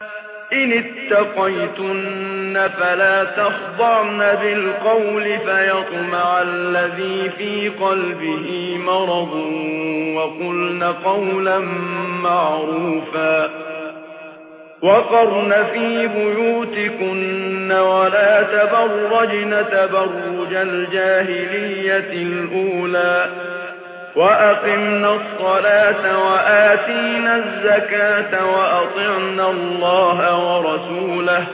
إن اتقيتن فلا تخضعن بالقول فيطمع الذي في قلبه مرض وقلن قولا معروفا وقرن في بيوتكن ولا تبرجن تبرج الجاهلية الأولى وأقمنا الصلاة وآتينا الزكاة وأطعنا الله ورسوله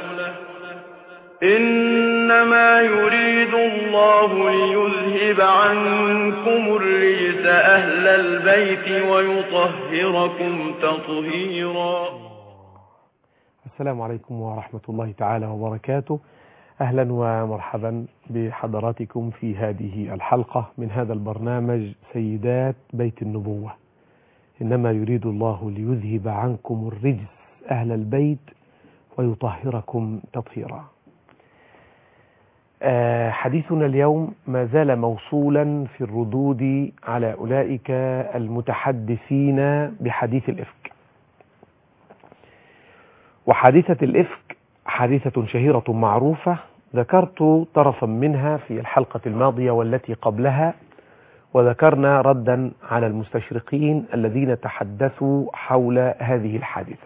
إنما يريد الله ليذهب عنكم الرجس أهل البيت ويطهركم تطهيرا السلام عليكم ورحمة الله تعالى وبركاته أهلا ومرحبا بحضراتكم في هذه الحلقة من هذا البرنامج سيدات بيت النبوة إنما يريد الله ليذهب عنكم الرجس أهل البيت ويطهركم تطهيرا آه حديثنا اليوم ما زال موصولا في الردود على أولئك المتحدثين بحديث الإفك وحادثة الإفك حادثة شهيرة معروفة ذكرت طرفا منها في الحلقة الماضية والتي قبلها وذكرنا ردا على المستشرقين الذين تحدثوا حول هذه الحادثة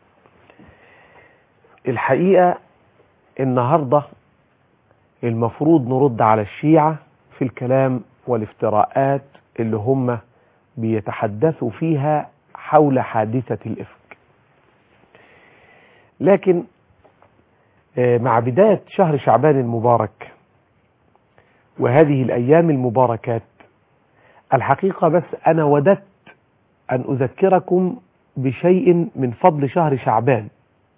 الحقيقة النهاردة المفروض نرد على الشيعة في الكلام والافتراءات اللي هم بيتحدثوا فيها حول حادثة الإفك لكن مع بداية شهر شعبان المبارك وهذه الأيام المباركات الحقيقة بس أنا وددت أن أذكركم بشيء من فضل شهر شعبان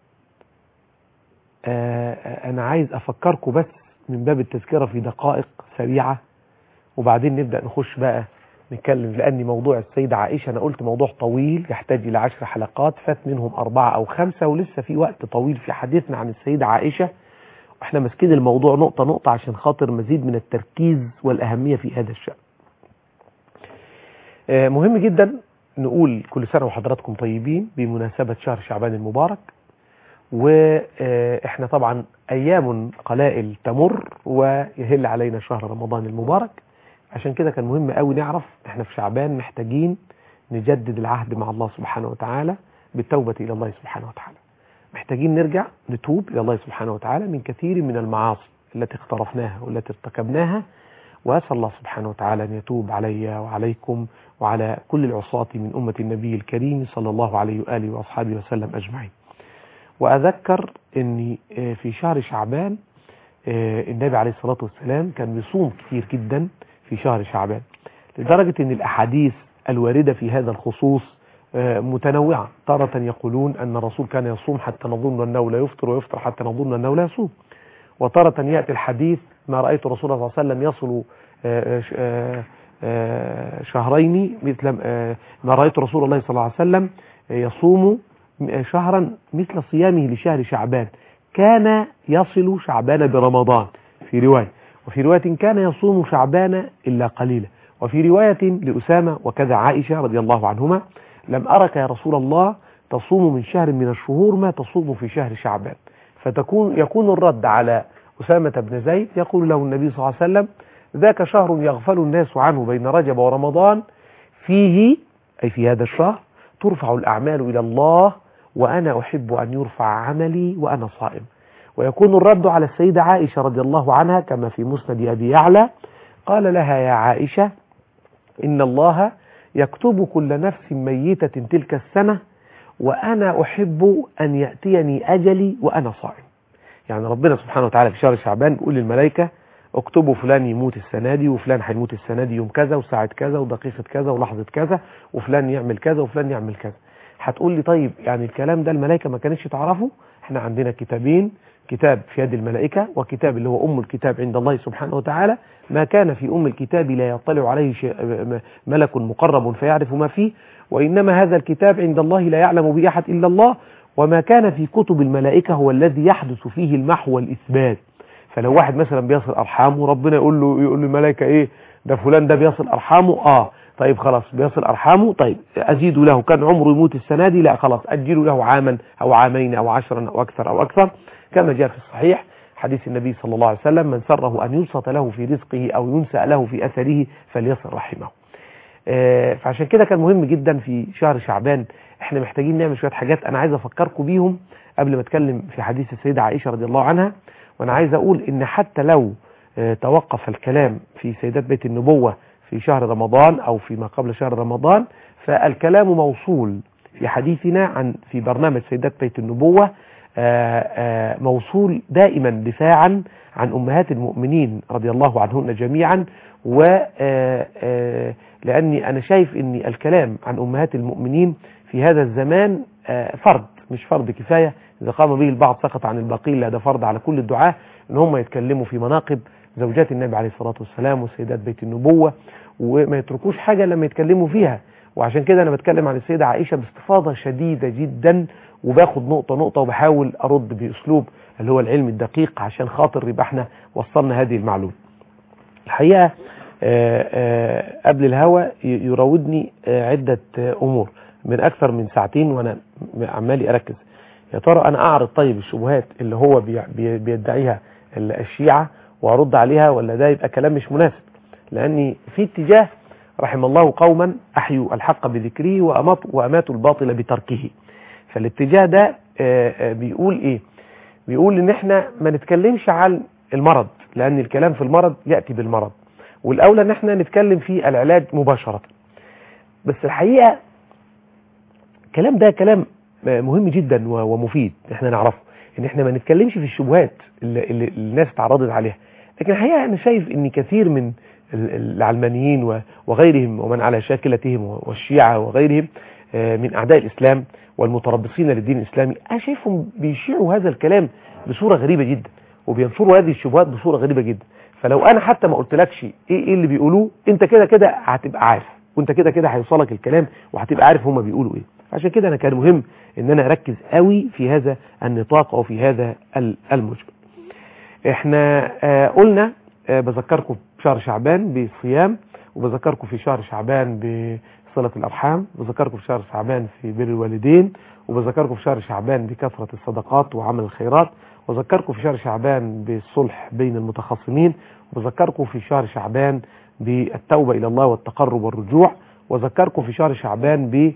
أنا عايز أفكركم بس من باب التذكرة في دقائق سريعة وبعدين نبدأ نخش بقى نتكلم لأن موضوع السيدة عائشة أنا قلت موضوع طويل يحتاج إلى عشر حلقات فات منهم أربعة أو خمسة ولسه في وقت طويل في حديثنا عن السيدة عائشة وإحنا ماسكين الموضوع نقطة نقطة عشان خاطر مزيد من التركيز والأهمية في هذا الشأن مهم جدا نقول كل سنة وحضراتكم طيبين بمناسبة شهر شعبان المبارك وإحنا طبعا أيام قلائل تمر ويهل علينا شهر رمضان المبارك عشان كده كان مهم قوي نعرف احنا في شعبان محتاجين نجدد العهد مع الله سبحانه وتعالى بالتوبة إلى الله سبحانه وتعالى محتاجين نرجع نتوب إلى الله سبحانه وتعالى من كثير من المعاصي التي اقترفناها والتي ارتكبناها وأسأل الله سبحانه وتعالى أن يتوب علي وعليكم وعلى كل العصاة من أمة النبي الكريم صلى الله عليه وآله وأصحابه وسلم أجمعين وأذكر أن في شهر شعبان النبي عليه الصلاة والسلام كان بيصوم كثير جدا في شهر شعبان لدرجة أن الأحاديث الواردة في هذا الخصوص متنوعة تارة يقولون أن الرسول كان يصوم حتى نظن أنه لا يفطر ويفطر حتى نظن أنه لا يصوم وتارة يأتي الحديث ما رأيت الرسول صلى الله عليه وسلم يصل شهرين مثل ما رأيت رسول الله صلى الله عليه وسلم يصوم شهرا مثل صيامه لشهر شعبان كان يصل شعبان برمضان في رواية وفي رواية كان يصوم شعبان إلا قليلا وفي رواية لأسامة وكذا عائشة رضي الله عنهما لم أرك يا رسول الله تصوم من شهر من الشهور ما تصوم في شهر شعبان فتكون يكون الرد على أسامة بن زيد يقول له النبي صلى الله عليه وسلم ذاك شهر يغفل الناس عنه بين رجب ورمضان فيه أي في هذا الشهر ترفع الأعمال إلى الله وأنا أحب أن يرفع عملي وأنا صائم ويكون الرد على السيدة عائشة رضي الله عنها كما في مسند أبي يعلى قال لها يا عائشة إن الله يكتب كل نفس ميتة تلك السنة وأنا أحب أن يأتيني أجلي وأنا صائم يعني ربنا سبحانه وتعالى في شهر شعبان بيقول للملائكة اكتبوا فلان يموت السنة دي وفلان هيموت السنة دي يوم كذا وساعة كذا ودقيقة كذا ولحظة كذا وفلان يعمل كذا وفلان يعمل كذا هتقول لي طيب يعني الكلام ده الملائكة ما كانتش تعرفه احنا عندنا كتابين كتاب في يد الملائكة وكتاب اللي هو أم الكتاب عند الله سبحانه وتعالى ما كان في أم الكتاب لا يطلع عليه ملك مقرب فيعرف ما فيه وإنما هذا الكتاب عند الله لا يعلم به أحد إلا الله وما كان في كتب الملائكة هو الذي يحدث فيه المحو والإثبات فلو واحد مثلا بيصل أرحامه ربنا يقول له يقول للملائكة إيه ده فلان ده بيصل أرحامه آه طيب خلاص بيصل ارحامه طيب ازيد له كان عمره يموت السنه دي لا خلاص اجل له عاما او عامين او عشرا او اكثر او اكثر كما جاء في الصحيح حديث النبي صلى الله عليه وسلم من سره ان يبسط له في رزقه او ينسأ له في اثره فليصل رحمه آه، فعشان كده كان مهم جدا في شهر شعبان احنا محتاجين نعمل شويه حاجات انا عايز افكركم بيهم قبل ما اتكلم في حديث السيده عائشه رضي الله عنها وانا عايز اقول ان حتى لو آه، توقف الكلام في سيدات بيت النبوه في شهر رمضان او فيما قبل شهر رمضان فالكلام موصول في حديثنا عن في برنامج سيدات بيت النبوه آه، آه، موصول دائما دفاعا عن امهات المؤمنين رضي الله عنهن جميعا و آه، آه، لاني انا شايف ان الكلام عن امهات المؤمنين في هذا الزمان آه، فرض مش فرض كفايه اذا قام به البعض سقط عن الباقي لا ده فرض على كل الدعاه ان هم يتكلموا في مناقب زوجات النبي عليه الصلاه والسلام وسيدات بيت النبوه وما يتركوش حاجه لما يتكلموا فيها وعشان كده انا بتكلم عن السيده عائشه باستفاضه شديده جدا وباخد نقطه نقطه وبحاول ارد باسلوب اللي هو العلم الدقيق عشان خاطر يبقى احنا وصلنا هذه المعلومه الحقيقه آه، آه، قبل الهوا ي- يراودني آه، عده آه، امور من اكثر من ساعتين وانا م- عمالي اركز يا ترى انا اعرض طيب الشبهات اللي هو بي- بي- بيدعيها ال- الشيعه وارد عليها ولا ده يبقى كلام مش مناسب لاني في اتجاه رحم الله قوما احيوا الحق بذكره واماتوا واماتوا الباطل بتركه فالاتجاه ده آه، آه، بيقول ايه بيقول ان احنا ما نتكلمش عن المرض لان الكلام في المرض ياتي بالمرض والاولى ان احنا نتكلم في العلاج مباشره بس الحقيقه الكلام ده كلام آه، مهم جدا و- ومفيد احنا نعرفه ان احنا ما نتكلمش في الشبهات اللي, اللي الناس اتعرضت عليها لكن الحقيقه انا شايف ان كثير من ال- العلمانيين و- وغيرهم ومن على شاكلتهم والشيعة وغيرهم آه، من أعداء الإسلام والمتربصين للدين الإسلامي أنا شايفهم بيشيعوا هذا الكلام بصورة غريبة جدا وبينشروا هذه الشبهات بصورة غريبة جدا فلو أنا حتى ما قلتلكش إيه, إيه اللي بيقولوه أنت كده كده هتبقى عارف وأنت كده كده هيوصلك الكلام وهتبقى عارف هما بيقولوا إيه عشان كده أنا كان مهم إن أنا أركز قوي في هذا النطاق أو في هذا ال- المجمل احنا آه قلنا آه بذكركم بشهر شعبان بالصيام وبذكركم في شهر شعبان بصلة الأرحام وبذكركم في شهر شعبان في بر الوالدين وبذكركم في شهر شعبان بكثرة الصدقات وعمل الخيرات وذكركم في شهر شعبان بالصلح بين المتخاصمين وذكركم في شهر شعبان بالتوبة إلى الله والتقرب والرجوع وذكركم في شهر شعبان ب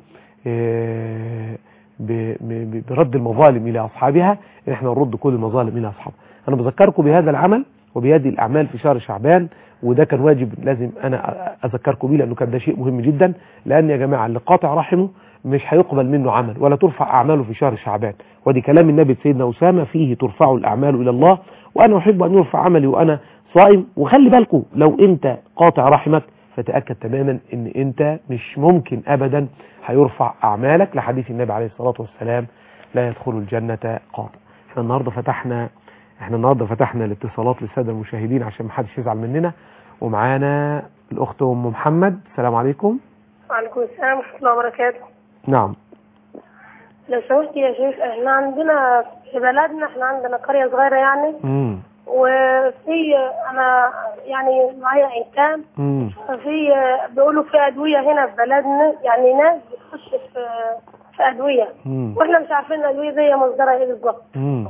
آه، ب- ب- برد المظالم إلى أصحابها إن احنا نرد كل المظالم إلى أصحابها أنا بذكركم بهذا العمل وبهذه الأعمال في شهر شعبان وده كان واجب لازم أنا أذكركم بيه لأنه كان ده شيء مهم جدا لأن يا جماعة اللي قاطع رحمه مش هيقبل منه عمل ولا ترفع أعماله في شهر شعبان ودي كلام النبي سيدنا أسامة فيه ترفع الأعمال إلى الله وأنا أحب أن يرفع عملي وأنا صائم وخلي بالكم لو أنت قاطع رحمك فتأكد تماما أن أنت مش ممكن أبدا هيرفع أعمالك لحديث النبي عليه الصلاة والسلام لا يدخل الجنة قاطع احنا النهاردة فتحنا احنا النهاردة فتحنا الاتصالات للسادة المشاهدين عشان محدش يزعل مننا ومعانا الأخت أم محمد السلام عليكم وعليكم السلام ورحمة الله وبركاته نعم لو سمحت يا شيخ احنا عندنا في بلدنا احنا عندنا قرية صغيرة يعني مم. وفي انا يعني معايا ايتام مم. ففي بيقولوا في ادوية هنا في بلدنا يعني ناس بتخش في في ادوية مم. واحنا مش عارفين الادوية دي مصدرها ايه بالظبط مم.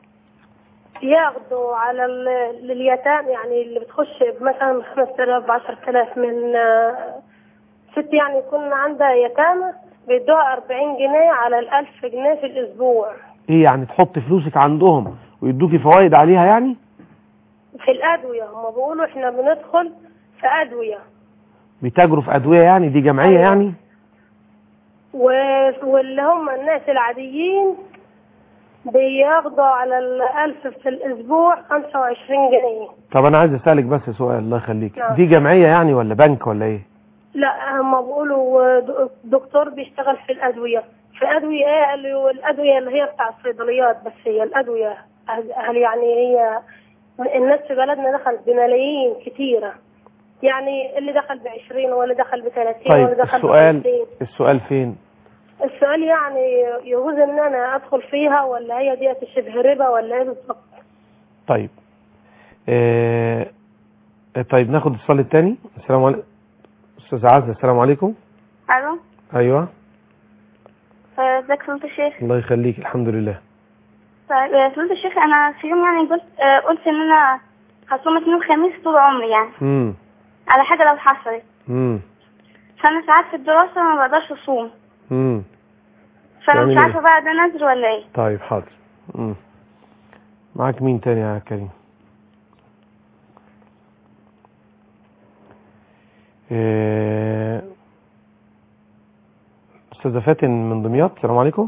ياخدوا على ال- اليتام يعني اللي بتخش مثلا 5000 ب 10000 من آه، ست يعني يكون عندها يتامى بيدوها 40 جنيه على ال 1000 جنيه في الاسبوع ايه يعني تحط فلوسك عندهم ويدوكي فوائد عليها يعني في الادويه هم بيقولوا احنا بندخل في ادويه بيتاجروا في أدوية يعني دي جمعية أيوة. يعني و- واللي هم الناس العاديين بياخدوا على ال 1000 في الاسبوع 25 جنيه طب أنا عايز أسألك بس سؤال الله يخليك نعم. دي جمعية يعني ولا بنك ولا ايه لا هم بيقولوا د- دكتور بيشتغل في الادويه في ادويه ايه قالوا الادويه اللي هي بتاع الصيدليات بس هي الادويه هل هل يعني هي الناس في بلدنا دخلت بملايين كتيره يعني اللي دخل ب 20 واللي دخل ب 30 طيب واللي دخل ب السؤال 50 السؤال فين السؤال يعني يجوز ان انا ادخل فيها ولا هي ديت شبه ربا ولا ايه بالظبط؟ طيب آه طيب ناخد السؤال الثاني السلام عليكم استاذ عزة السلام عليكم الو ايوه آه، ازيك يا فضيلة الشيخ الله يخليك الحمد لله طيب يا فضيلة الشيخ انا في يوم يعني قلت آه، قلت ان انا هصوم اثنين وخميس طول عمري يعني امم على حاجة لو حصلت امم فانا ساعات في الدراسة ما بقدرش اصوم امم فانا تعمل مش إيه؟ عارفة بقى ده نذر ولا ايه طيب حاضر امم معاك مين تاني يا كريم إيه، استاذة فاتن من دمياط السلام عليكم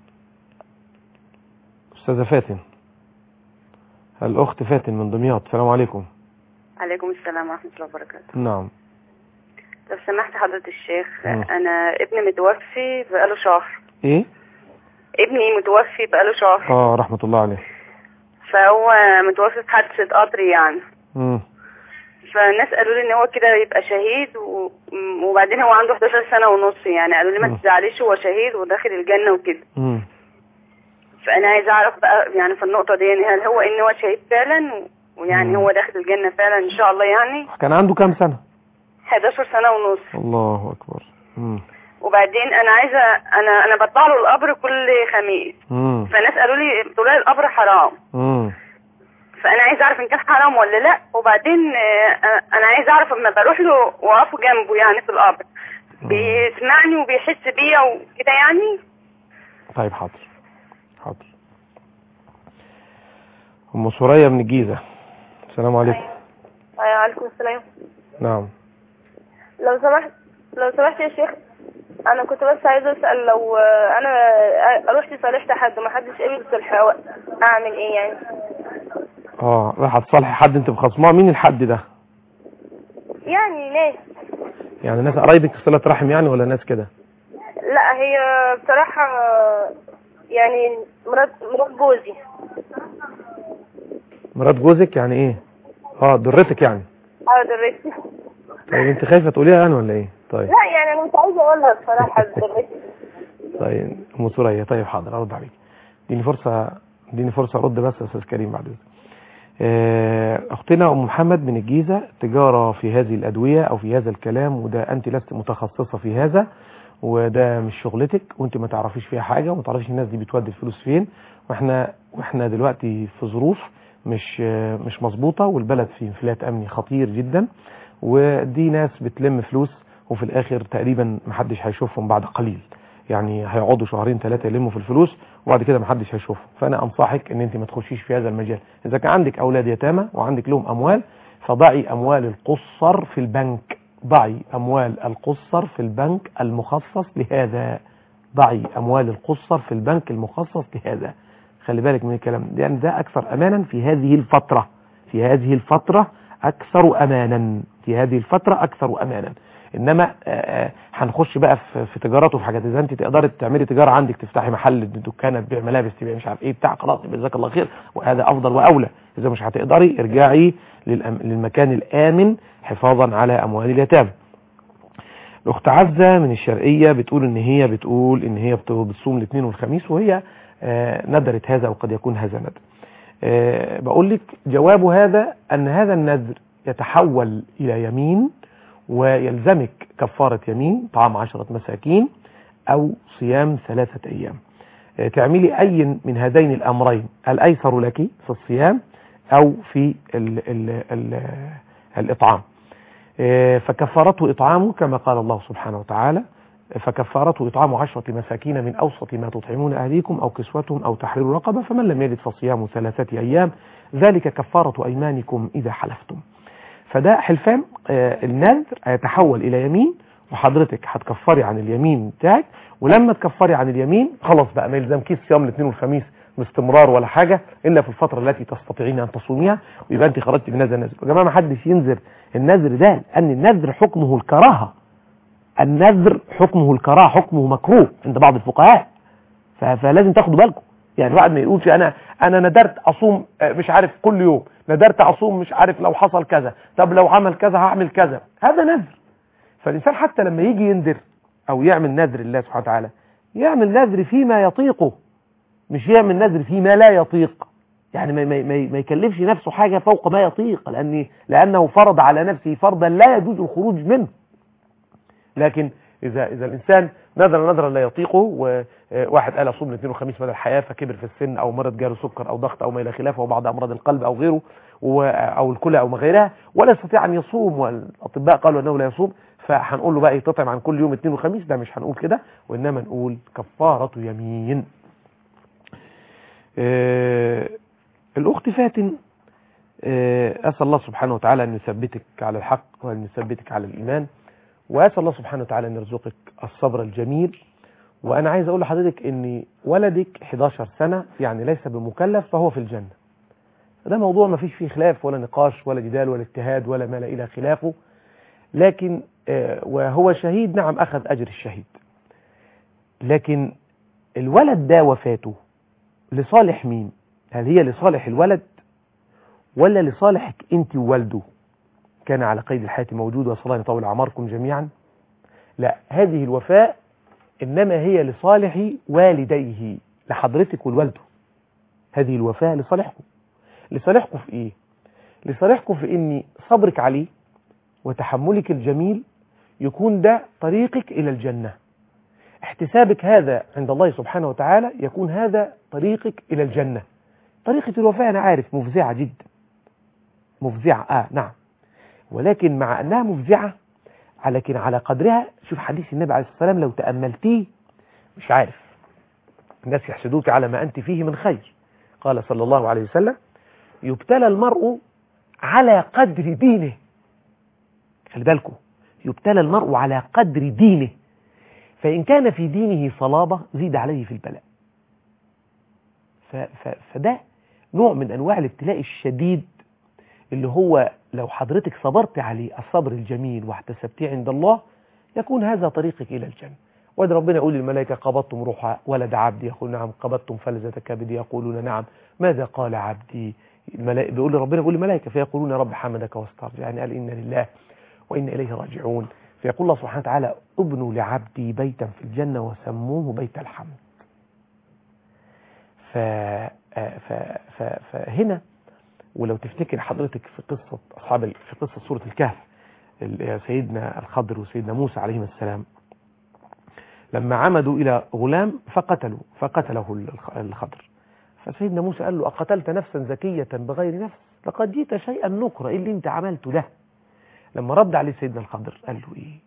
استاذة فاتن الاخت فاتن من دمياط السلام عليكم عليكم السلام ورحمة الله وبركاته نعم لو سمحت حضرة الشيخ مم. أنا ابني متوفي بقاله شهر ايه ابني متوفي بقاله شهر اه رحمة الله عليه فهو متوفي في حادثة قطر يعني امم فالناس قالوا لي ان هو كده يبقى شهيد و... م- وبعدين هو عنده 11 سنة ونص يعني قالوا لي مم. ما تزعليش هو شهيد وداخل الجنة وكده امم فأنا عايزة أعرف بقى يعني في النقطة دي يعني هل هو إن هو شهيد فعلا و... ويعني مم. هو داخل الجنة فعلا إن شاء الله يعني كان عنده كام سنة 11 سنة ونص الله اكبر امم وبعدين أنا عايزة أنا أنا بطلع له القبر كل خميس امم فالناس قالوا لي طلوع القبر حرام امم فانا عايز اعرف ان كان حرام ولا لا وبعدين آه، انا عايز اعرف اما بروح له واقف جنبه يعني في القبر بيسمعني وبيحس بيا وكده يعني طيب حاضر حاضر ام سوريا من الجيزه السلام عليكم أيوة عليكم السلام نعم لو سمحت لو سمحت يا شيخ انا كنت بس عايزه اسال لو آه، انا آه، رحت صالحت حد وما حدش قبل الصلح اعمل ايه يعني اه راح تصالح حد انت بخصماه مين الحد ده يعني ناس يعني ناس قرايبك في صله رحم يعني ولا ناس كده لا هي بصراحه آه، يعني مرات مرات جوزي مرات جوزك يعني ايه اه ضرتك يعني اه درستي طيب انت خايفه تقوليها يعني ولا ايه طيب لا يعني انا مش عايزه اقولها بصراحه درستي طيب ام سوريا طيب حاضر ارد عليك اديني فرصه اديني فرصه ارد بس يا استاذ كريم بعد اذنك آه، اختنا ام محمد من الجيزه تجاره في هذه الادويه او في هذا الكلام وده انت لست متخصصه في هذا وده مش شغلتك وانت ما تعرفيش فيها حاجه وما تعرفيش الناس دي بتودي الفلوس فين واحنا واحنا دلوقتي في ظروف مش آه، مش مظبوطه والبلد في انفلات امني خطير جدا ودي ناس بتلم فلوس وفي الاخر تقريبا محدش هيشوفهم بعد قليل يعني هيقعدوا شهرين ثلاثه يلموا في الفلوس وبعد كده محدش هيشوفهم فانا انصحك ان انت ما تخشيش في هذا المجال اذا كان عندك اولاد يتامى وعندك لهم اموال فضعي اموال القصر في البنك ضعي اموال القصر في البنك المخصص لهذا ضعي اموال القصر في البنك المخصص لهذا خلي بالك من الكلام ده لان ده اكثر امانا في هذه الفتره في هذه الفتره اكثر امانا في هذه الفتره اكثر امانا انما آه، آه، هنخش بقى في في تجارات وفي حاجات اذا انت تقدري تعملي تجاره عندك تفتحي محل دكانه تبيع ملابس تبيع مش عارف ايه بتاع خلاص جزاك الله خير وهذا افضل واولى اذا مش هتقدري ارجعي للأم- للمكان الامن حفاظا على اموال اليتامى الاخت عزه من الشرقيه بتقول ان هي بتقول ان هي بت- بتصوم الاثنين والخميس وهي آه، ندرت هذا وقد يكون هذا ندر آه، بقول لك جواب هذا ان هذا النذر يتحول الى يمين ويلزمك كفارة يمين طعام عشرة مساكين أو صيام ثلاثة أيام آه، تعملي أي من هذين الأمرين الأيسر لك في الصيام أو في ال ال ال الإطعام آه، فكفارته إطعام كما قال الله سبحانه وتعالى فكفارته إطعام عشرة مساكين من أوسط ما تطعمون أهليكم أو كسوتهم أو تحرير رقبة فمن لم يجد فصيام ثلاثة أيام ذلك كفارة أيمانكم إذا حلفتم فده حلفان آه، النذر هيتحول الى يمين وحضرتك هتكفري عن اليمين بتاعك ولما تكفري عن اليمين خلاص بقى ما يلزمكيش صيام الاثنين والخميس باستمرار ولا حاجه الا في الفتره التي تستطيعين ان تصوميها ويبقى انت خرجتي من هذا النذر يا جماعه ما حدش ينذر النذر ده لان النذر حكمه الكراهه النذر حكمه الكراهه حكمه مكروه عند بعض الفقهاء ف- فلازم تاخدوا بالكم يعني واحد ما يقولش انا انا ندرت اصوم آه، مش عارف كل يوم ندرت اصوم مش عارف لو حصل كذا طب لو عمل كذا هعمل كذا هذا نذر فالانسان حتى لما يجي ينذر او يعمل نذر لله سبحانه وتعالى يعمل نذر فيما يطيقه مش يعمل نذر فيما لا يطيق يعني ما, ما, ما, ما يكلفش نفسه حاجة فوق ما يطيق لأن لأنه فرض على نفسه فرضا لا يجوز الخروج منه لكن إذا إذا الإنسان نذر نذرا لا يطيقه وواحد قال أصوم الاثنين والخميس مدى الحياة فكبر في السن أو مرض جاله سكر أو ضغط أو ما إلى خلافه أو بعض أمراض القلب أو غيره و- أو الكلى أو ما غيرها ولا يستطيع أن يصوم والأطباء قالوا أنه لا يصوم فهنقول له بقى إيه تطعم عن كل يوم اثنين وخميس ده مش هنقول كده وإنما نقول كفارة يمين آه، الأخت فاتن آه، أسأل الله سبحانه وتعالى أن يثبتك على الحق وأن يثبتك على الإيمان وأسأل الله سبحانه وتعالى أن يرزقك الصبر الجميل وأنا عايز أقول لحضرتك أن ولدك 11 سنة يعني ليس بمكلف فهو في الجنة ده موضوع ما فيش فيه خلاف ولا نقاش ولا جدال ولا اجتهاد ولا ما لا إلى خلافه لكن آه، وهو شهيد نعم أخذ أجر الشهيد لكن الولد ده وفاته لصالح مين هل هي لصالح الولد ولا لصالحك انت ووالده كان على قيد الحياة موجود وصلى الله أن يطول أعماركم جميعا لا هذه الوفاء إنما هي لصالح والديه لحضرتك ولوالده هذه الوفاء لصالحكم لصالحكم في إيه لصالحكم في إن صبرك عليه وتحملك الجميل يكون ده طريقك إلى الجنة احتسابك هذا عند الله سبحانه وتعالى يكون هذا طريقك إلى الجنة طريقة الوفاء أنا عارف مفزعة جدا مفزعة آه نعم ولكن مع أنها مفزعة لكن على قدرها شوف حديث النبي عليه الصلاة والسلام لو تأملتيه مش عارف الناس يحسدوك على ما أنت فيه من خير قال صلى الله عليه وسلم يبتلى المرء على قدر دينه خلي بالكم يبتلى المرء على قدر دينه فإن كان في دينه صلابة زيد عليه في البلاء ف ف فده نوع من أنواع الابتلاء الشديد اللي هو لو حضرتك صبرت عليه الصبر الجميل واحتسبتيه عند الله يكون هذا طريقك إلى الجنة وإذا ربنا يقول للملائكة قبضتم روح ولد عبدي يقول نعم قبضتم فلذة كبدي يقولون نعم ماذا قال عبدي الملائكة بيقول ربنا يقول للملائكة فيقولون يا رب حمدك واستغفر يعني قال إن لله وإن إليه راجعون فيقول الله سبحانه وتعالى ابنوا لعبدي بيتا في الجنة وسموه بيت الحمد ف... ف... ف... فهنا ولو تفتكر حضرتك في قصة أصحاب ال- في قصة سورة الكهف ال- سيدنا الخضر وسيدنا موسى عليهما السلام لما عمدوا إلى غلام فقتلوا فقتله ال- الخ- الخضر فسيدنا موسى قال له أقتلت نفسا زكية بغير نفس لقد جئت شيئا نكرا إيه اللي انت عملته ده لما رد عليه سيدنا الخضر قال له إيه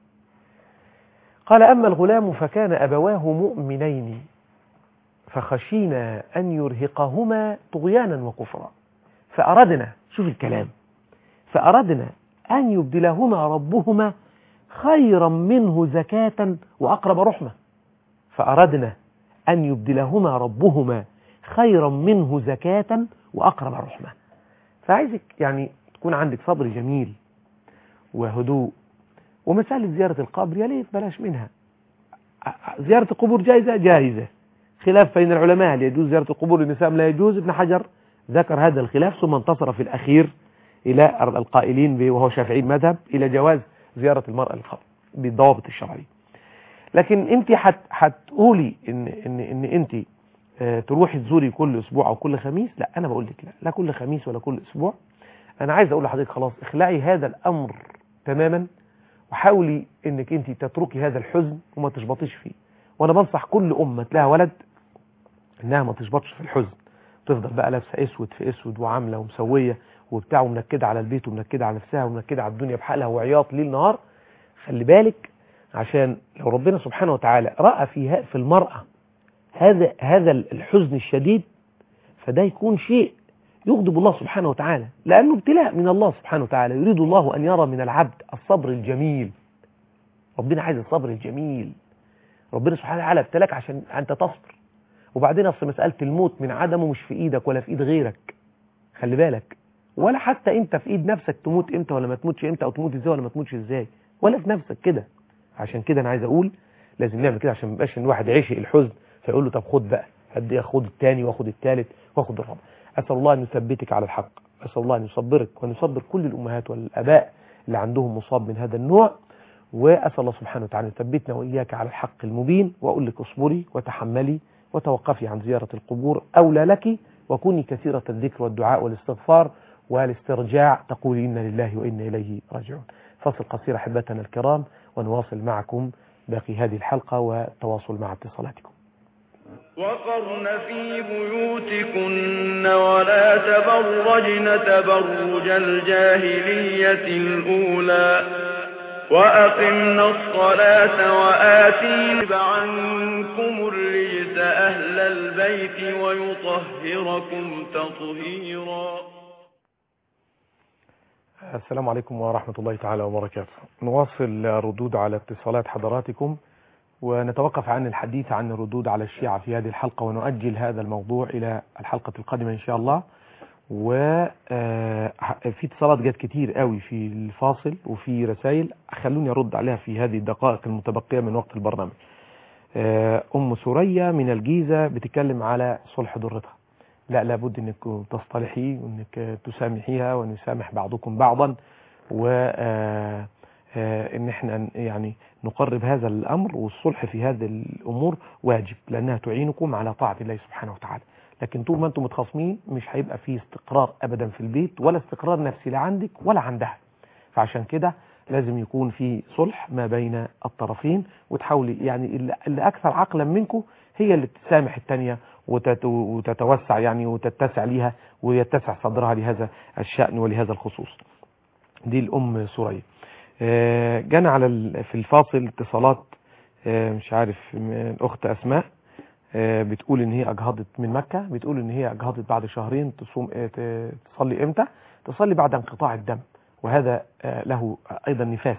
قال أما الغلام فكان أبواه مؤمنين فخشينا أن يرهقهما طغيانا وكفرا فأردنا شوف الكلام فأردنا أن يبدلهما ربهما خيرا منه زكاة وأقرب رحمة فأردنا أن يبدلهما ربهما خيرا منه زكاة وأقرب رحمة فعايزك يعني تكون عندك صبر جميل وهدوء ومسألة زيارة القبر يا ليت بلاش منها زيارة القبور جائزة جائزة خلاف بين العلماء هل يجوز زيارة القبور للنساء أم لا يجوز ابن حجر ذكر هذا الخلاف ثم انتصر في الأخير إلى القائلين به وهو شافعي المذهب إلى جواز زيارة المرأة القبر بالضوابط الشرعية لكن انت حت هتقولي ان ان ان انت آه، تروحي تزوري كل اسبوع او كل خميس لا انا بقول لك لا لا كل خميس ولا كل اسبوع انا عايز اقول لحضرتك خلاص اخلعي هذا الامر تماما وحاولي انك انت تتركي هذا الحزن وما تشبطيش فيه وانا بنصح كل امه لها ولد انها ما تشبطش في الحزن تفضل بقى لابسه اسود في اسود وعامله ومسويه وبتاع ومنكده على البيت ومنكده على نفسها ومنكده على الدنيا بحالها وعياط ليل نهار خلي بالك عشان لو ربنا سبحانه وتعالى راى في في المراه هذا هذا الحزن الشديد فده يكون شيء يغضب الله سبحانه وتعالى لأنه ابتلاء من الله سبحانه وتعالى يريد الله أن يرى من العبد الصبر الجميل ربنا عايز الصبر الجميل ربنا سبحانه وتعالى ابتلاك عشان أنت تصبر وبعدين أصل مسألة الموت من عدمه مش في إيدك ولا في إيد غيرك خلي بالك ولا حتى أنت في إيد نفسك تموت إمتى ولا ما تموتش إمتى أو تموت إزاي ولا ما تموتش إزاي ولا في نفسك كده عشان كده أنا عايز أقول لازم نعمل كده عشان ما يبقاش إن واحد عشق الحزن فيقول له طب خد بقى قد ايه خد الثاني واخد الثالث واخد الرابع اسال الله ان يثبتك على الحق اسال الله ان يصبرك وان يصبر كل الامهات والاباء اللي عندهم مصاب من هذا النوع واسال الله سبحانه وتعالى ان يثبتنا واياك على الحق المبين واقول لك اصبري وتحملي وتوقفي عن زياره القبور اولى لك وكوني كثيره الذكر والدعاء والاستغفار والاسترجاع تقولي انا لله وانا اليه راجعون فاصل قصير احبتنا الكرام ونواصل معكم باقي هذه الحلقة والتواصل مع اتصالاتكم وقرن في بيوتكن ولا تبرجن تبرج الجاهلية الأولى وأقمنا الصلاة وآتينا عنكم الرجس أهل البيت ويطهركم تطهيرا السلام عليكم ورحمة الله تعالى وبركاته نواصل ردود على اتصالات حضراتكم ونتوقف عن الحديث عن الردود على الشيعة في هذه الحلقة ونؤجل هذا الموضوع إلى الحلقة القادمة إن شاء الله وفي اتصالات جت كتير قوي في الفاصل وفي رسائل خلوني أرد عليها في هذه الدقائق المتبقية من وقت البرنامج آه، أم سوريا من الجيزة بتتكلم على صلح ضرتها لا لابد انك تصطلحي وانك تسامحيها ونسامح بعضكم بعضا و آه، آه، ان احنا يعني نقرب هذا الامر والصلح في هذه الامور واجب لانها تعينكم على طاعه الله سبحانه وتعالى لكن طول ما انتم متخاصمين مش هيبقى فيه استقرار ابدا في البيت ولا استقرار نفسي لا عندك ولا عندها فعشان كده لازم يكون في صلح ما بين الطرفين وتحاولي يعني اللي- اللي اكثر عقلا منكم هي اللي تسامح الثانيه وتت- وتتوسع يعني وتتسع ليها ويتسع صدرها لهذا الشأن ولهذا الخصوص دي الأم سوريا آه، جانا على ال- في الفاصل اتصالات آه، مش عارف م- الأخت أسماء آه، بتقول إن هي أجهضت من مكة بتقول إن هي أجهضت بعد شهرين تصوم آه، ت- تصلي إمتى تصلي بعد انقطاع الدم وهذا آه، له أيضا نفاس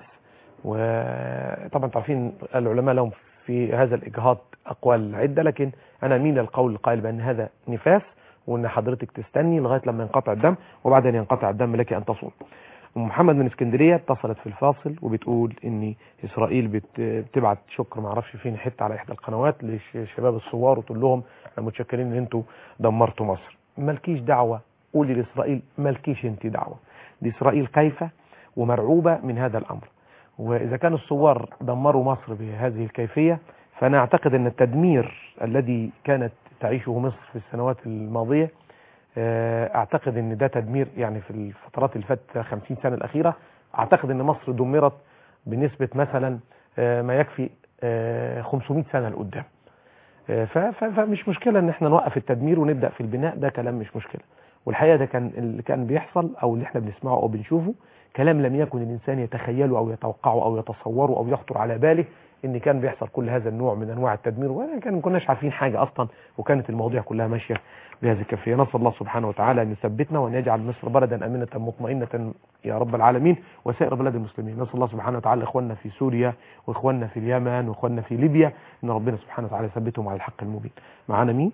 وطبعا تعرفين العلماء لهم في هذا الإجهاض أقوال عدة لكن أنا أميل للقول القائل بأن هذا نفاس وأن حضرتك تستني لغاية لما ينقطع الدم وبعد أن ينقطع الدم لك أن تصوم أم محمد من اسكندرية اتصلت في الفاصل وبتقول ان اسرائيل بت- بتبعت شكر ما اعرفش فين حته على احدى القنوات لشباب الثوار وتقول لهم احنا متشكرين ان انتوا دمرتوا مصر مالكيش دعوه قولي لاسرائيل مالكيش انت دعوه دي اسرائيل خايفه ومرعوبه من هذا الامر واذا كان الثوار دمروا مصر بهذه الكيفيه فانا اعتقد ان التدمير الذي كانت تعيشه مصر في السنوات الماضيه آه، اعتقد ان ده تدمير يعني في الفترات اللي فاتت 50 سنه الاخيره اعتقد ان مصر دمرت بنسبه مثلا آه، ما يكفي آه، 500 سنه لقدام آه، ف- ف- فمش مشكله ان احنا نوقف التدمير ونبدا في البناء ده كلام مش مشكله والحقيقه ده كان اللي كان بيحصل او اللي احنا بنسمعه او بنشوفه كلام لم يكن الانسان يتخيله او يتوقعه او يتصوره او يخطر على باله ان كان بيحصل كل هذا النوع من انواع التدمير ولا كان ما كناش عارفين حاجه اصلا وكانت المواضيع كلها ماشيه بهذه الكيفيه نسال الله سبحانه وتعالى ان يثبتنا وان يجعل مصر بلدا امنه مطمئنه يا رب العالمين وسائر بلاد المسلمين نسال الله سبحانه وتعالى اخواننا في سوريا واخواننا في اليمن واخواننا في ليبيا ان ربنا سبحانه وتعالى يثبتهم على الحق المبين معانا مين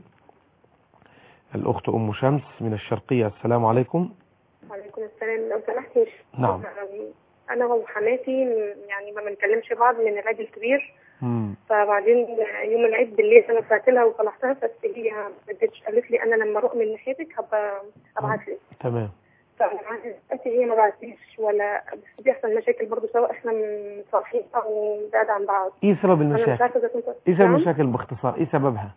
الاخت ام شمس من الشرقيه السلام عليكم وعليكم السلام لو سمحت يا شيخ نعم. انا وحماتي م- يعني ما بنكلمش بعض من العيد الكبير مم. فبعدين يوم العيد بالليل انا بعت لها وصلحتها بس هي ما ردتش قالت لي انا لما اروح من ناحيتك هبقى ابعت لك تمام فانا عايزة دلوقتي هي ما بعتليش ولا بس بيحصل مشاكل برضه سواء احنا مصالحين او بعاد عن بعض ايه سبب انا مش المشاكل عارفه اذا كنت ايه سبب نعم؟ المشاكل باختصار ايه سببها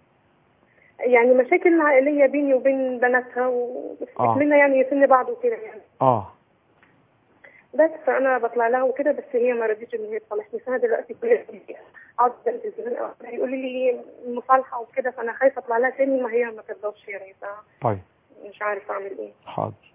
يعني مشاكل عائليه بيني وبين بناتها آه. ومنا يعني يسن بعض وكده يعني اه بس فانا بطلع لها وكده بس هي ما رضيتش ان هي تصالحني فانا دلوقتي كل اقعد قدام التلفزيون أو يقولوا لي مصالحه وكده فانا خايفه اطلع لها تاني ما هي ما ترضاش يعني طيب فمش عارفه اعمل ايه حاضر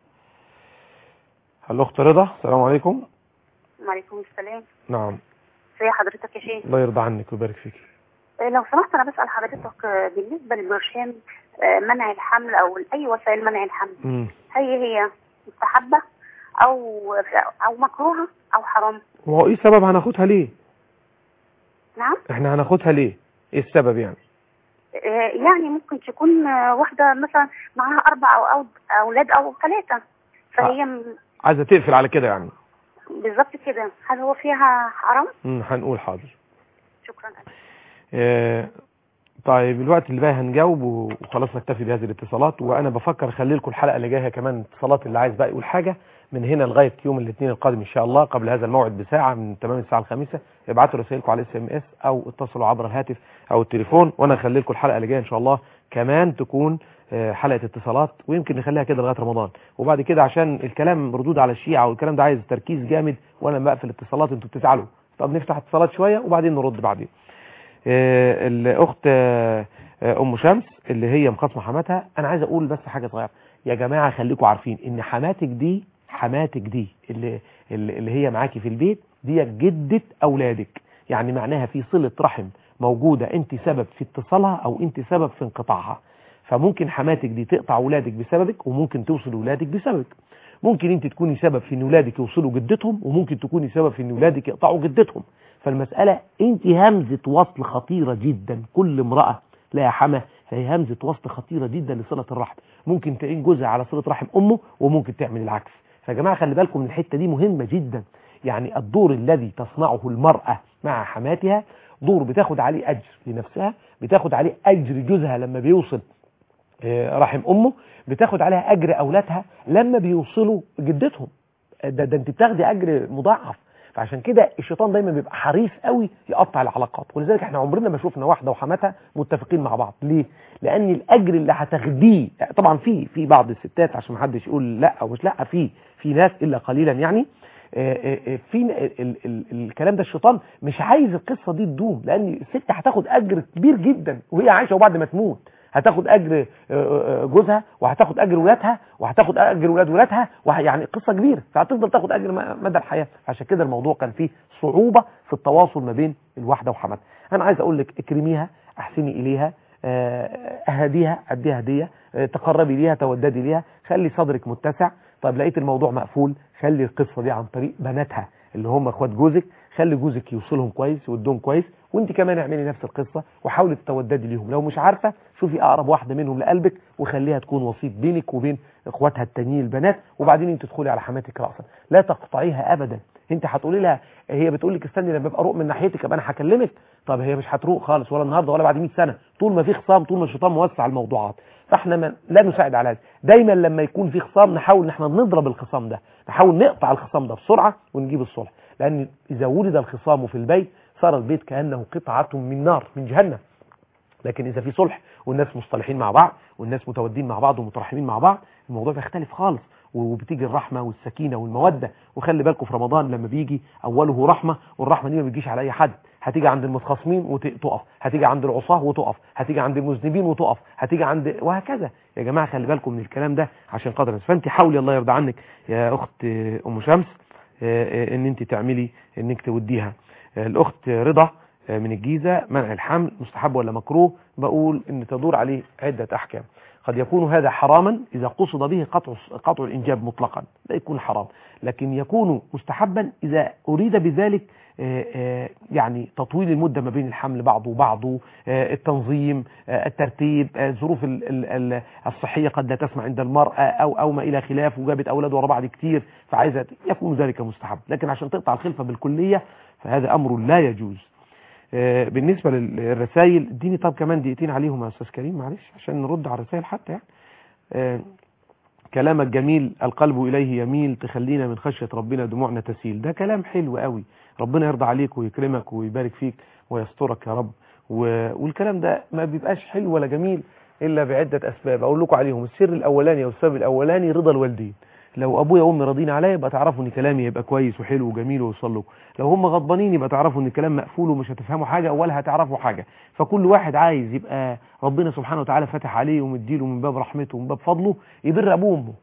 الاخت رضا السلام عليكم وعليكم السلام نعم ازي حضرتك يا شيخ الله يرضى عنك ويبارك فيك آه، لو سمحت انا بسال حضرتك آه، بالنسبه للبرشام آه، منع الحمل او اي وسائل منع الحمل مم. هي هي مستحبه او او مكروهه او حرام وهو ايه السبب هناخدها ليه نعم احنا هناخدها ليه ايه السبب يعني آه، يعني ممكن تكون آه، واحده مثلا معاها اربع او أو اولاد او ثلاثه فهي م- عايزه تقفل على كده يعني بالظبط كده هل هو فيها حرام مم. هنقول حاضر شكرا آه، طيب الوقت اللي بقى هنجاوب وخلاص نكتفي بهذه الاتصالات وانا بفكر اخلي لكم الحلقه اللي جايه كمان اتصالات اللي عايز بقى يقول حاجه من هنا لغايه يوم الاثنين القادم ان شاء الله قبل هذا الموعد بساعه من تمام الساعه الخامسه ابعتوا رسائلكم على الاس ام اس او اتصلوا عبر الهاتف او التليفون وانا اخلي لكم الحلقه اللي جايه ان شاء الله كمان تكون آه، حلقه اتصالات ويمكن نخليها كده لغايه رمضان وبعد كده عشان الكلام ردود على الشيعه والكلام ده عايز تركيز جامد وانا بقفل الاتصالات انتوا بتزعلوا طب نفتح اتصالات شويه وبعدين نرد بعدين آه، الاخت آه، آه، ام شمس اللي هي مخاصمه حماتها انا عايز اقول بس حاجه صغيره يا جماعه خليكم عارفين ان حماتك دي حماتك دي اللي اللي اللي هي معاكي في البيت دي جده اولادك يعني معناها في صله رحم موجوده انت سبب في اتصالها او انت سبب في انقطاعها فممكن حماتك دي تقطع ولادك بسببك وممكن توصل ولادك بسببك ممكن انت تكوني سبب في ان ولادك يوصلوا جدتهم وممكن تكوني سبب في ان ولادك يقطعوا جدتهم فالمسألة انت همزة وصل خطيرة جدا كل امرأة لا يا حما فهي همزة وصل خطيرة جدا لصلة الرحم ممكن تعين جوزها على صلة رحم امه وممكن تعمل العكس فيا جماعة خلي بالكم من الحتة دي مهمة جدا يعني الدور الذي تصنعه المرأة مع حماتها دور بتاخد عليه اجر لنفسها بتاخد عليه اجر جوزها لما بيوصل آه، رحم امه بتاخد عليها اجر اولادها لما بيوصلوا جدتهم ده, ده انت بتاخدي اجر مضاعف فعشان كده الشيطان دايما بيبقى حريص قوي يقطع العلاقات ولذلك احنا عمرنا ما شفنا واحده وحماتها متفقين مع بعض ليه لان الاجر اللي هتاخديه طبعا في في بعض الستات عشان ما حدش يقول لا او مش لا في في ناس الا قليلا يعني آه، آه، آه، في ال- ال- ال- الكلام ده الشيطان مش عايز القصه دي تدوم لان الست هتاخد اجر كبير جدا وهي عايشه وبعد ما تموت هتاخد اجر آه، آه، جوزها وهتاخد اجر ولادها وهتاخد اجر ولاد ولادها وه- يعني قصه كبيره فهتفضل تاخد اجر م- مدى الحياه عشان كده الموضوع كان فيه صعوبه في التواصل ما بين الواحده وحماتها انا عايز اقول لك اكرميها احسني اليها آه، اهديها اديها هديه آه، تقربي ليها توددي ليها خلي صدرك متسع طب لقيت الموضوع مقفول خلي القصه دي عن طريق بناتها اللي هم اخوات جوزك خلي جوزك يوصلهم كويس يودهم كويس وانت كمان اعملي نفس القصه وحاولي تتوددي ليهم لو مش عارفه شوفي اقرب واحده منهم لقلبك وخليها تكون وسيط بينك وبين اخواتها التانيين البنات وبعدين انت تدخلي على حماتك راسا لا تقطعيها ابدا انت هتقولي لها هي بتقول لك استني لما ابقى اروق من ناحيتك ابقى انا هكلمك طب هي مش هتروق خالص ولا النهارده ولا بعد 100 سنه طول ما في خصام طول ما الشيطان موسع الموضوعات فاحنا ما لا نساعد على هذا دايما لما يكون في خصام نحاول ان احنا نضرب الخصام ده نحاول نقطع الخصام ده بسرعه ونجيب الصلح لان اذا ولد الخصام في البيت صار البيت كانه قطعه من نار من جهنم لكن اذا في صلح والناس مصطلحين مع بعض والناس متودين مع بعض ومترحمين مع بعض الموضوع بيختلف خالص وبتيجي الرحمه والسكينه والموده وخلي بالكم في رمضان لما بيجي اوله رحمه والرحمه دي ما بتجيش على اي حد هتيجي عند المتخاصمين وتقف هتيجي عند العصاه وتقف هتيجي عند المذنبين وتقف هتيجي عند وهكذا يا جماعه خلي بالكم من الكلام ده عشان قدر الناس فانت حاولي الله يرضى عنك يا اخت آه، ام شمس آه، آه، ان انت تعملي انك توديها آه، الاخت رضا آه، من الجيزة منع الحمل مستحب ولا مكروه بقول ان تدور عليه عدة احكام قد يكون هذا حراما اذا قصد به قطع قطع الانجاب مطلقا ده يكون حرام لكن يكون مستحبا اذا اريد بذلك آه، آه، يعني تطويل المدة ما بين الحمل بعضه وبعضه آه، التنظيم آه، الترتيب آه، الظروف ال- ال- ال- الصحية قد لا تسمع عند المرأة أو أو ما إلى خلاف وجابت أولاد ورا بعض كتير فعايزة يكون ذلك مستحب لكن عشان تقطع الخلفة بالكلية فهذا أمر لا يجوز آه، بالنسبة للرسائل اديني طب كمان دقيقتين عليهم يا أستاذ كريم معلش عشان نرد على الرسائل حتى يعني آه، كلامك جميل القلب إليه يميل تخلينا من خشية ربنا دموعنا تسيل ده كلام حلو قوي ربنا يرضى عليك ويكرمك ويبارك فيك ويسترك يا رب و- والكلام ده ما بيبقاش حلو ولا جميل إلا بعدة أسباب أقول لكم عليهم السر الأولاني أو السبب الأولاني رضا الوالدين لو ابويا وامي راضيين عليا يبقى تعرفوا ان كلامي يبقى كويس وحلو وجميل ويوصل لكم لو هم غضبانين يبقى تعرفوا ان الكلام مقفول ومش هتفهموا حاجه ولا هتعرفوا حاجه فكل واحد عايز يبقى ربنا سبحانه وتعالى فاتح عليه ومديله من باب رحمته ومن باب فضله يبر ابوه وامه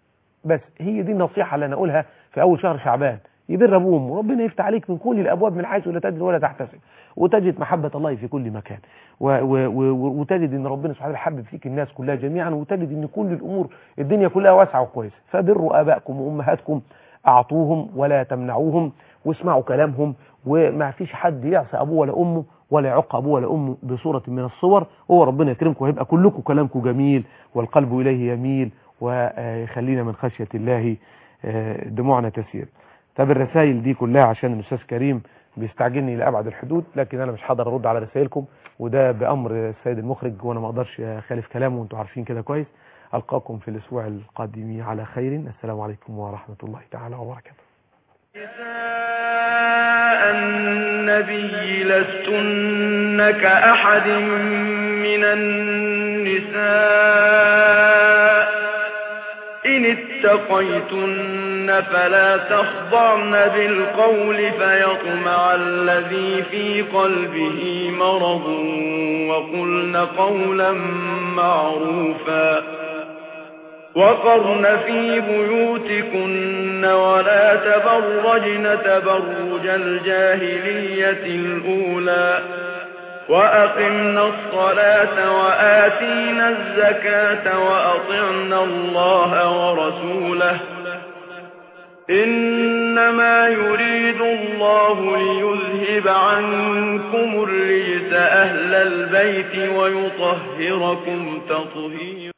بس هي دي النصيحه اللي انا اقولها في اول شهر شعبان يبر ابوه وامه ربنا يفتح عليك من كل الابواب من حيث لا تدري ولا تحتسب وتجد محبه الله في كل مكان و و و وتجد ان ربنا سبحانه وتعالى حبب فيك الناس كلها جميعا وتجد ان كل الامور الدنيا كلها واسعه وكويسه فبروا ابائكم وامهاتكم اعطوهم ولا تمنعوهم واسمعوا كلامهم وما فيش حد يعصي ابوه ولا امه ولا يعق ابوه ولا امه بصوره من الصور هو ربنا يكرمكم ويبقى كلكم كلامكم جميل والقلب اليه يميل ويخلينا من خشيه الله آه، دموعنا تسير طب الرسائل دي كلها عشان الاستاذ كريم بيستعجلني لابعد الحدود لكن انا مش هقدر ارد على رسائلكم وده بامر السيد المخرج وانا ما اقدرش اخالف كلامه وانتم عارفين كده كويس القاكم في الاسبوع القادم على خير السلام عليكم ورحمه الله تعالى وبركاته نساء النبي لستن كأحد من النساء إن اتقيتن فلا تخضعن بالقول فيطمع الذي في قلبه مرض وقلن قولا معروفا وقرن في بيوتكن ولا تبرجن تبرج الجاهلية الأولى وأقمنا الصلاة وآتينا الزكاة وأطعنا الله ورسوله إنما يريد الله ليذهب عنكم الرجس أهل البيت ويطهركم تطهيرا